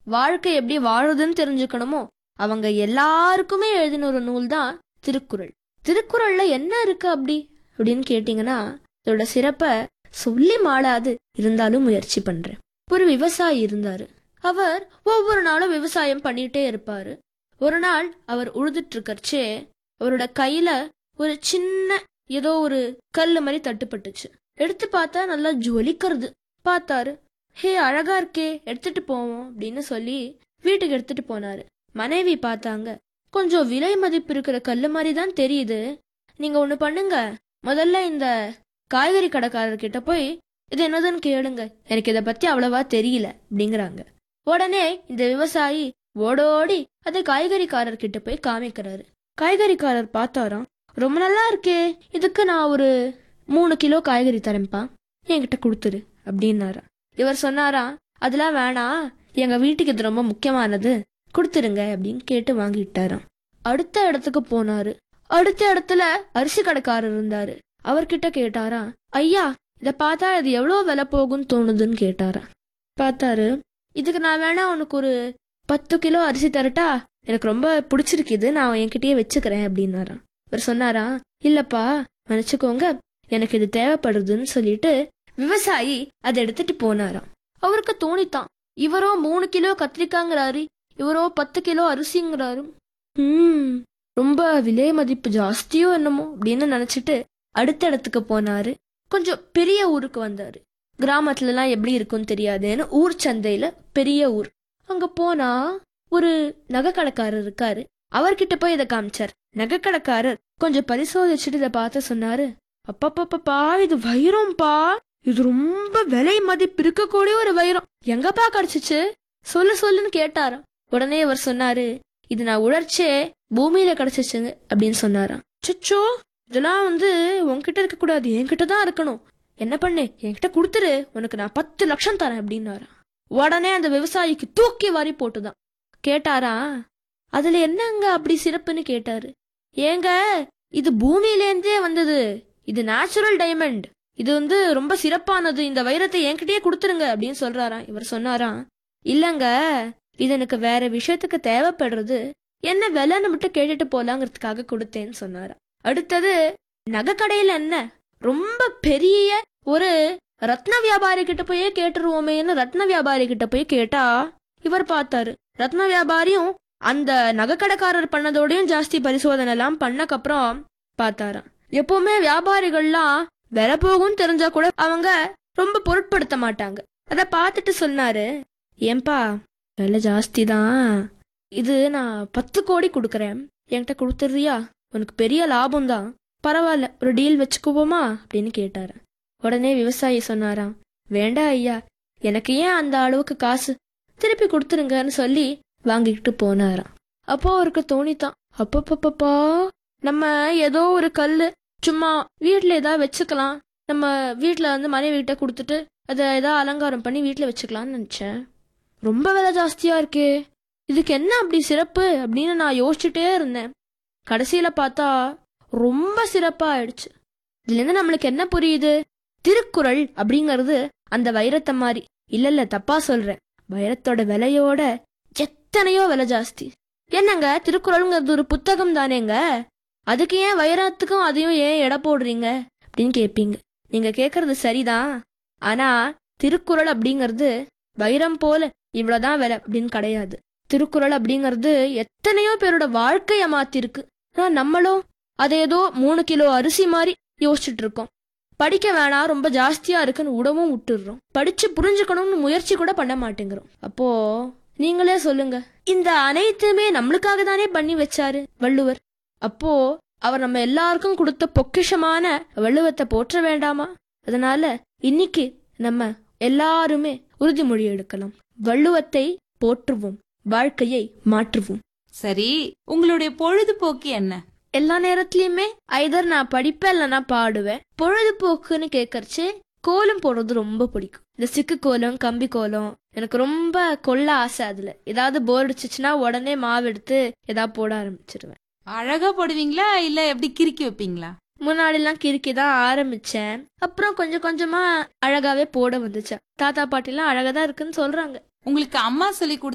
வாழ்க்கை எப்படி வாழுதுன்னு தெரிஞ்சுக்கணுமோ அவங்க எல்லாருக்குமே எழுதின ஒரு நூல் தான் திருக்குறள் திருக்குறள்ல என்ன இருக்கு அப்படி அப்படின்னு கேட்டீங்கன்னா இதோட சிறப்பை சொல்லி மாளாது இருந்தாலும் முயற்சி பண்றேன் ஒரு விவசாயி இருந்தாரு அவர் ஒவ்வொரு நாளும் விவசாயம் பண்ணிட்டே இருப்பாரு ஒரு நாள் அவர் உழுதுட்டு இருக்கறச்சே அவரோட கையில ஒரு சின்ன ஏதோ ஒரு கல்லு மாதிரி தட்டுப்பட்டுச்சு எடுத்து பார்த்தா நல்லா ஜொலிக்கிறது பார்த்தாரு ஹே அழகா இருக்கே எடுத்துட்டு போவோம் அப்படின்னு சொல்லி வீட்டுக்கு எடுத்துட்டு போனாரு மனைவி பார்த்தாங்க கொஞ்சம் விலை மதிப்பு இருக்கிற கல்லு மாதிரி தான் தெரியுது நீங்க ஒண்ணு பண்ணுங்க முதல்ல இந்த காய்கறி கடைக்காரர்கிட்ட போய் இது என்னதுன்னு கேளுங்க எனக்கு இதை பத்தி அவ்வளவா தெரியல அப்படிங்கிறாங்க உடனே இந்த விவசாயி ஓடோடி அதை காய்கறிக்காரர்கிட்ட போய் காமிக்கிறாரு காய்கறிக்காரர் பார்த்தாராம் ரொம்ப நல்லா இருக்கே இதுக்கு நான் ஒரு மூணு கிலோ காய்கறி தரேன்ப்பா என்கிட்ட கொடுத்துரு அப்படின்னாரா இவர் சொன்னாராம் அதெல்லாம் வேணாம் எங்க வீட்டுக்கு இது ரொம்ப முக்கியமானது கொடுத்துருங்க அப்படின்னு கேட்டு வாங்கிட்டாராம் அடுத்த இடத்துக்கு போனாரு அடுத்த இடத்துல அரிசி கடைக்காரர் இருந்தாரு அவர்கிட்ட கேட்டாரா ஐயா இத பார்த்தா இது எவ்வளவு விலை போகும்னு தோணுதுன்னு கேட்டாரா பார்த்தாரு இதுக்கு நான் வேணா உனக்கு ஒரு பத்து கிலோ அரிசி தரட்டா எனக்கு ரொம்ப பிடிச்சிருக்குது நான் என்கிட்டயே வச்சுக்கிறேன் அப்படின்னாராம் இவர் சொன்னாரா இல்லப்பா மன்னிச்சுக்கோங்க எனக்கு இது தேவைப்படுதுன்னு சொல்லிட்டு விவசாயி அதை எடுத்துட்டு போனாராம் அவருக்கு தோணித்தான் இவரோ மூணு கிலோ கத்திரிக்காங்கிறாரு இவரோ பத்து கிலோ அரிசிங்கிறாரு ம் ரொம்ப விலை மதிப்பு ஜாஸ்தியோ என்னமோ அப்படின்னு நினைச்சிட்டு அடுத்த இடத்துக்கு போனாரு கொஞ்சம் பெரிய ஊருக்கு வந்தாரு கிராமத்துல எல்லாம் எப்படி இருக்கும்னு தெரியாதுன்னு ஊர் சந்தையில பெரிய ஊர் அங்க போனா ஒரு நகைக்கடைக்காரர் இருக்காரு அவர்கிட்ட போய் இதை காமிச்சார் நகைக்கடைக்காரர் கொஞ்சம் பரிசோதிச்சுட்டு இதை பார்த்து சொன்னாரு அப்பப்பப்பப்பா இது வைரம்பா இது ரொம்ப விலை மதிப்பு இருக்கக்கூடிய ஒரு வைரம் எங்கப்பா கிடைச்சிச்சு சொல்லு சொல்லுன்னு கேட்டாராம் உடனே அவர் சொன்னாரு இது நான் உழைச்சே பூமியில கிடைச்சிச்சுங்க அப்படின்னு சொன்னாராம் சுச்சோ இதெல்லாம் வந்து உன்கிட்ட இருக்க கூடாது என்கிட்ட தான் இருக்கணும் என்ன பண்ணு என்கிட்ட கொடுத்துரு உனக்கு நான் பத்து லட்சம் தரேன் அப்படின்னாராம் உடனே அந்த விவசாயிக்கு தூக்கி வாரி போட்டுதான் கேட்டாரா அதுல என்னங்க அப்படி சிறப்புன்னு கேட்டாரு ஏங்க இது பூமியிலேருந்தே வந்தது இது நேச்சுரல் டைமண்ட் இது வந்து ரொம்ப சிறப்பானது இந்த வைரத்தை என்கிட்டயே கொடுத்துருங்க அப்படின்னு சொல்றாராம் இவர் சொன்னாராம் இல்லங்க இது எனக்கு வேற விஷயத்துக்கு தேவைப்படுறது என்ன விலைன்னு மட்டும் கேட்டுட்டு போலாங்கிறதுக்காக கொடுத்தேன்னு சொன்னாராம் அடுத்தது நகைக்கடையில என்ன ரொம்ப பெரிய ஒரு ரத்ன வியாபாரி கிட்ட போயே கேட்டுருவோமேன்னு ரத்ன வியாபாரி கிட்ட போய் கேட்டா இவர் பார்த்தாரு ரத்ன வியாபாரியும் அந்த நகைக்கடைக்காரர் பண்ணதோடயும் ஜாஸ்தி பரிசோதனை எல்லாம் பண்ணக்கப்புறம் பார்த்தாராம் எப்பவுமே வியாபாரிகள்லாம் விலை போகும்னு தெரிஞ்சா கூட அவங்க ரொம்ப பொருட்படுத்த மாட்டாங்க அத பார்த்துட்டு சொன்னாரு ஏன்பா விலை ஜாஸ்தி தான் இது நான் பத்து கோடி கொடுக்கறேன் என்கிட்ட கொடுத்துறியா உனக்கு பெரிய லாபம் தான் பரவாயில்ல ஒரு டீல் வச்சுக்குவோமா அப்படின்னு கேட்டாரு உடனே விவசாயி சொன்னாராம் வேண்டாம் ஐயா எனக்கு ஏன் அந்த அளவுக்கு காசு திருப்பி கொடுத்துருங்கன்னு சொல்லி வாங்கிக்கிட்டு போனாராம் அப்போ அவருக்கு தோணித்தான் அப்பப்பப்பப்பா நம்ம ஏதோ ஒரு கல்லு சும்மா வீட்ல ஏதாவது வச்சுக்கலாம் நம்ம வீட்ல வந்து மனைவி கிட்ட கொடுத்துட்டு அதை ஏதாவது அலங்காரம் பண்ணி வீட்ல வச்சுக்கலாம்னு நினைச்சேன் ரொம்ப விலை ஜாஸ்தியா இருக்கே இதுக்கு என்ன அப்படி சிறப்பு அப்படின்னு நான் யோசிச்சுட்டே இருந்தேன் கடைசியில பார்த்தா ரொம்ப சிறப்பா ஆயிடுச்சு இதுல இருந்து நம்மளுக்கு என்ன புரியுது திருக்குறள் அப்படிங்கறது அந்த வைரத்தை மாதிரி இல்ல இல்ல தப்பா சொல்றேன் வைரத்தோட விலையோட எத்தனையோ விலை ஜாஸ்தி என்னங்க திருக்குறள்ங்கிறது ஒரு புத்தகம் தானேங்க அதுக்கு ஏன் வைரத்துக்கும் அதையும் ஏன் எடை போடுறீங்க அப்படின்னு கேட்பீங்க நீங்க கேக்குறது சரிதான் ஆனா திருக்குறள் அப்படிங்கிறது வைரம் போல இவ்வளவுதான் விலை அப்படின்னு கிடையாது திருக்குறள் அப்படிங்கிறது எத்தனையோ பேரோட வாழ்க்கைய மாத்திருக்கு ஆனா நம்மளும் அதை ஏதோ மூணு கிலோ அரிசி மாதிரி யோசிச்சுட்டு இருக்கோம் படிக்க வேணாம் ரொம்ப ஜாஸ்தியா இருக்குன்னு உடவும் விட்டுடுறோம் படிச்சு புரிஞ்சுக்கணும்னு முயற்சி கூட பண்ண மாட்டேங்கிறோம் அப்போ நீங்களே சொல்லுங்க இந்த அனைத்துமே நம்மளுக்காக தானே பண்ணி வச்சாரு வள்ளுவர் அப்போ அவர் நம்ம எல்லாருக்கும் கொடுத்த பொக்கிஷமான வள்ளுவத்தை போற்ற வேண்டாமா அதனால இன்னைக்கு நம்ம எல்லாருமே உறுதிமொழி எடுக்கலாம் வள்ளுவத்தை போற்றுவோம் வாழ்க்கையை மாற்றுவோம் சரி உங்களுடைய பொழுதுபோக்கு என்ன எல்லா நேரத்துலயுமே ஐதர் நான் படிப்பேன் இல்லைன்னா பாடுவேன் பொழுதுபோக்குன்னு கேட்கறச்சு கோலம் போடுறது ரொம்ப பிடிக்கும் இந்த சிக்கு கோலம் கம்பி கோலம் எனக்கு ரொம்ப கொள்ள ஆசை அதுல ஏதாவது போர் அடிச்சிச்சுன்னா உடனே மாவு எடுத்து ஏதாவது போட ஆரம்பிச்சிருவேன் அழகா போடுவீங்களா இல்ல எப்படி கிறுக்கி வைப்பீங்களா முன்னாடிலாம் கிறுக்கி தான் ஆரம்பிச்சேன் அப்புறம் கொஞ்சம் கொஞ்சமா அழகாவே போட வந்துச்சு தாத்தா பாட்டிலாம் அழகா தான் இருக்குன்னு சொல்றாங்க உங்களுக்கு அம்மா சொல்லி கொடுத்த